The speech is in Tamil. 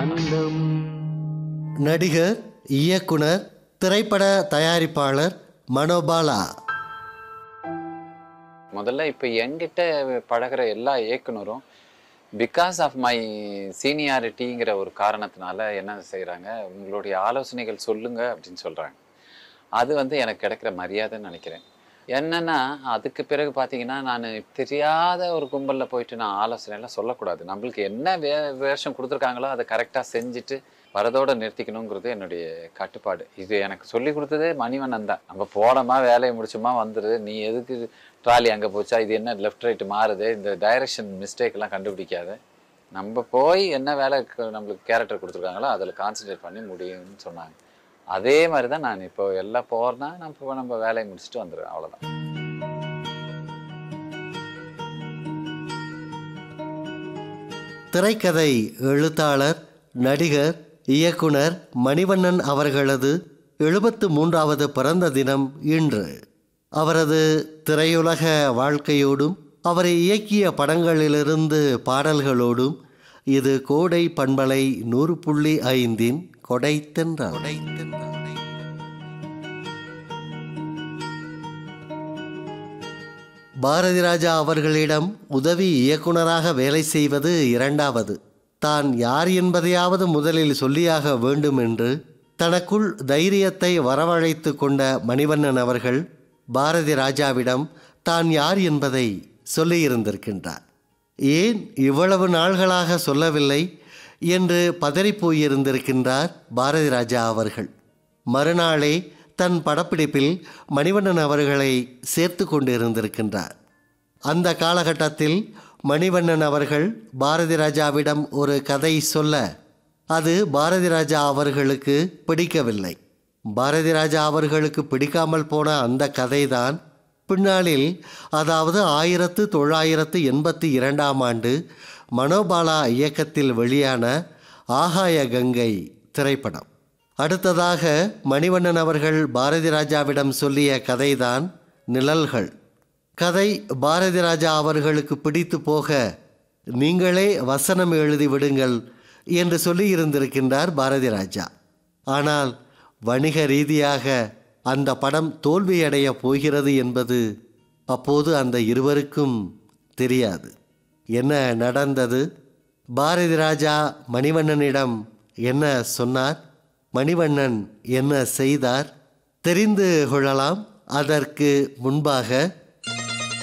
அன்னம் நடிகர் இயக்குனர் திரைப்பட தயாரிப்பாளர் மனோபாலா முதல்ல இப்போ என்கிட்ட பழகுற எல்லா இயக்குனரும் பிகாஸ் ஆஃப் மை சீனியாரிட்டிங்கிற ஒரு காரணத்தினால என்ன செய்கிறாங்க உங்களுடைய ஆலோசனைகள் சொல்லுங்க அப்படின்னு சொல்கிறாங்க அது வந்து எனக்கு கிடைக்கிற மரியாதைன்னு நினைக்கிறேன் என்னன்னா அதுக்கு பிறகு பார்த்தீங்கன்னா நான் தெரியாத ஒரு கும்பலில் போயிட்டு நான் ஆலோசனைலாம் சொல்லக்கூடாது நம்மளுக்கு என்ன வே வேஷம் கொடுத்துருக்காங்களோ அதை கரெக்டாக செஞ்சுட்டு வரதோட நிறுத்திக்கணுங்கிறது என்னுடைய கட்டுப்பாடு இது எனக்கு சொல்லி கொடுத்ததே மணிவண்ணன் தான் நம்ம போனோமா வேலையை முடிச்சோமா வந்துரு நீ எதுக்கு ட்ராலி அங்கே போச்சா இது என்ன லெஃப்ட் ரைட் மாறுது இந்த டைரக்ஷன் மிஸ்டேக்லாம் கண்டுபிடிக்காத நம்ம போய் என்ன வேலை க- நம்மளுக்கு கேரக்டர் கொடுத்துருக்காங்களோ அதில் கான்சென்ட்ரேட் பண்ணி முடியும்னு சொன்னாங்க அதே மாதிரி தான் நான் இப்போ எல்லாம் போகிறேன்னா நம்ம நம்ம வேலையை முடிச்சுட்டு வந்துடுவேன் அவ்வளோதான் திரைக்கதை எழுத்தாளர் நடிகர் இயக்குனர் மணிவண்ணன் அவர்களது எழுபத்து மூன்றாவது பிறந்த தினம் இன்று அவரது திரையுலக வாழ்க்கையோடும் அவரை இயக்கிய படங்களிலிருந்து பாடல்களோடும் இது கோடை பண்பலை நூறு புள்ளி ஐந்தின் கொடைத்தென்றல் பாரதி ராஜா அவர்களிடம் உதவி இயக்குனராக வேலை செய்வது இரண்டாவது தான் யார் என்பதையாவது முதலில் சொல்லியாக வேண்டும் என்று தனக்குள் தைரியத்தை வரவழைத்து கொண்ட மணிவண்ணன் அவர்கள் பாரதி ராஜாவிடம் தான் யார் என்பதை சொல்லியிருந்திருக்கின்றார் ஏன் இவ்வளவு நாள்களாக சொல்லவில்லை என்று பதறிப் போயிருந்திருக்கின்றார் பாரதி ராஜா அவர்கள் மறுநாளே தன் படப்பிடிப்பில் மணிவண்ணன் அவர்களை சேர்த்து கொண்டிருந்திருக்கின்றார் அந்த காலகட்டத்தில் மணிவண்ணன் அவர்கள் பாரதி ராஜாவிடம் ஒரு கதை சொல்ல அது பாரதி ராஜா அவர்களுக்கு பிடிக்கவில்லை பாரதி ராஜா அவர்களுக்கு பிடிக்காமல் போன அந்த கதைதான் பின்னாளில் அதாவது ஆயிரத்து தொள்ளாயிரத்து எண்பத்தி இரண்டாம் ஆண்டு மனோபாலா இயக்கத்தில் வெளியான ஆகாய கங்கை திரைப்படம் அடுத்ததாக மணிவண்ணன் அவர்கள் பாரதி ராஜாவிடம் சொல்லிய கதைதான் நிழல்கள் கதை பாரதி ராஜா அவர்களுக்கு பிடித்து போக நீங்களே வசனம் எழுதி விடுங்கள் என்று சொல்லியிருந்திருக்கின்றார் பாரதி ராஜா ஆனால் வணிக ரீதியாக அந்த படம் தோல்வியடைய போகிறது என்பது அப்போது அந்த இருவருக்கும் தெரியாது என்ன நடந்தது பாரதி ராஜா மணிவண்ணனிடம் என்ன சொன்னார் மணிவண்ணன் என்ன செய்தார் தெரிந்து கொள்ளலாம் அதற்கு முன்பாக